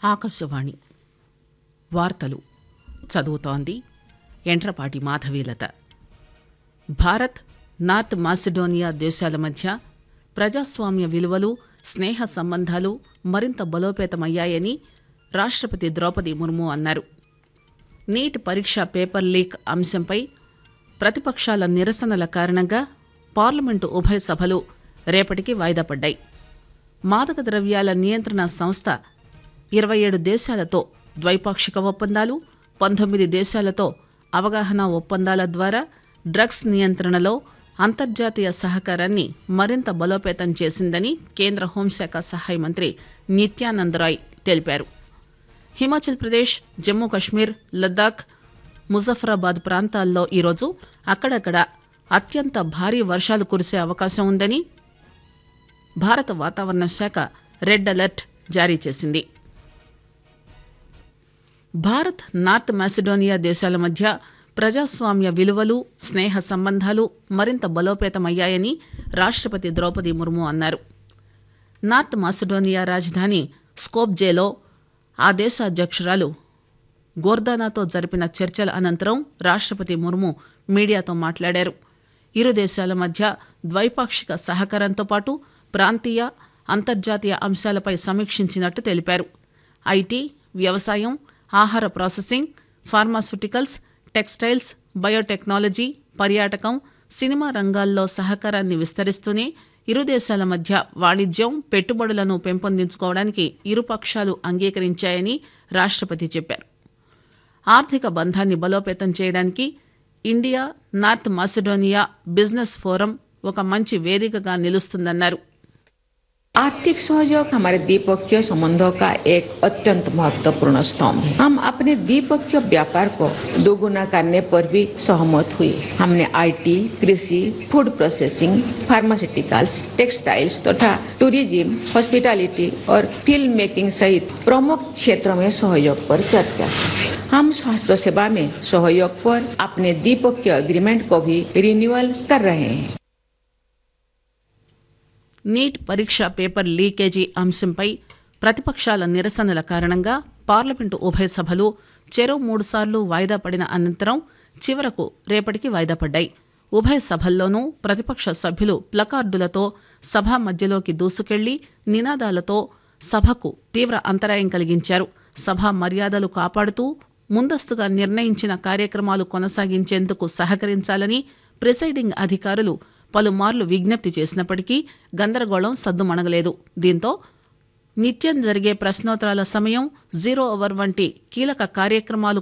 ఆకాశవాణి వార్తలు చదువుతోంది ఎంట్రపాటి మాధవీలత భారత్ నార్త్ మాసిడోనియా దేశాల మధ్య ప్రజాస్వామ్య విలువలు స్నేహ సంబంధాలు మరింత బలోపేతమయ్యాయని రాష్టపతి ద్రౌపది ముర్ము అన్నారు నీట్ పరీక్ష పేపర్ లీక్ అంశంపై ప్రతిపక్షాల నిరసనల కారణంగా పార్లమెంటు ఉభయ సభలు రేపటికి వాయిదా పడ్డాయి మాదక ద్రవ్యాల నియంత్రణ సంస్థ ఇరవై ఏడు దేశాలతో ద్వైపాక్షిక ఒప్పందాలు పంతొమ్మిది దేశాలతో అవగాహన ఒప్పందాల ద్వారా డ్రగ్స్ నియంత్రణలో అంతర్జాతీయ సహకారాన్ని మరింత బలోపేతం చేసిందని కేంద్ర హోంశాఖ సహాయ మంత్రి నిత్యానంద్ రాయ్ తెలిపారు హిమాచల్ ప్రదేశ్ జమ్మూ కశ్మీర్ లద్దాఖ్ ముజఫరాబాద్ ప్రాంతాల్లో ఈరోజు అక్కడక్కడ అత్యంత భారీ వర్షాలు కురిసే అవకాశం ఉందని భారత వాతావరణ శాఖ రెడ్ అలర్ట్ జారీ చేసింది భారత్ నార్త్ మాసిడోనియా దేశాల మధ్య ప్రజాస్వామ్య విలువలు స్నేహ సంబంధాలు మరింత బలోపేతమయ్యాయని రాష్టపతి ద్రౌపది ముర్ము అన్నారు నార్త్ మాసిడోనియా రాజధాని స్కోప్జేలో ఆ దేశ అధ్యక్షురాలు గోర్దానాతో జరిపిన చర్చల అనంతరం రాష్టపతి ముర్ము మీడియాతో మాట్లాడారు ఇరు దేశాల మధ్య ద్వైపాక్షిక సహకారంతో పాటు ప్రాంతీయ అంతర్జాతీయ అంశాలపై సమీక్షించినట్టు తెలిపారు ఐటీ వ్యవసాయం ఆహార ప్రాసెసింగ్ ఫార్మాస్యూటికల్స్ టెక్స్టైల్స్ బయోటెక్నాలజీ పర్యాటకం సినిమా రంగాల్లో సహకారాన్ని విస్తరిస్తూనే ఇరు దేశాల మధ్య వాణిజ్యం పెట్టుబడులను పెంపొందించుకోవడానికి ఇరు పక్షాలు అంగీకరించాయని రాష్టపతి చెప్పారు ఆర్థిక బంధాన్ని బలోపేతం చేయడానికి India North Macedonia business forum ఒక మంచి వేదికగా నిలుస్తుందన్నారు आर्थिक सहयोग हमारे द्विपक्षीय संबंधों का एक अत्यंत महत्वपूर्ण स्तंभ है हम अपने द्विपक्षीय व्यापार को दोगुना करने पर भी सहमत हुए हमने आईटी, कृषि फूड प्रोसेसिंग फार्मास्यूटिकल्स टेक्सटाइल्स तथा टूरिज्म हॉस्पिटैलिटी और फिल्म मेकिंग सहित प्रमुख क्षेत्रों में सहयोग पर चर्चा की हम स्वास्थ्य सेवा में सहयोग पर अपने द्विपक्षीय एग्रीमेंट को भी रिन्यूअल कर रहे हैं నీట్ పరీక్ష పేపర్ లీకేజీ అంశంపై ప్రతిపక్షాల నిరసనల కారణంగా పార్లమెంటు ఉభయ సభలు చెరో మూడుసార్లు వాయిదా పడిన అనంతరం చివరకు రేపటికి వాయిదా పడ్డాయి ఉభయ సభల్లోనూ ప్రతిపక్ష సభ్యులు ప్లకార్డులతో సభ మధ్యలోకి దూసుకెళ్లి నినాదాలతో సభకు తీవ్ర అంతరాయం కలిగించారు సభ మర్యాదలు కాపాడుతూ ముందస్తుగా నిర్ణయించిన కార్యక్రమాలు కొనసాగించేందుకు సహకరించాలని ప్రిసైడింగ్ అధికారులు పలుమార్లు విజ్ఞప్తి చేసినప్పటికీ గందరగోళం సద్దుమణగలేదు దీంతో నిత్యం జరిగే ప్రశ్నోత్తరాల సమయం జీరో అవర్ వంటి కీలక కార్యక్రమాలు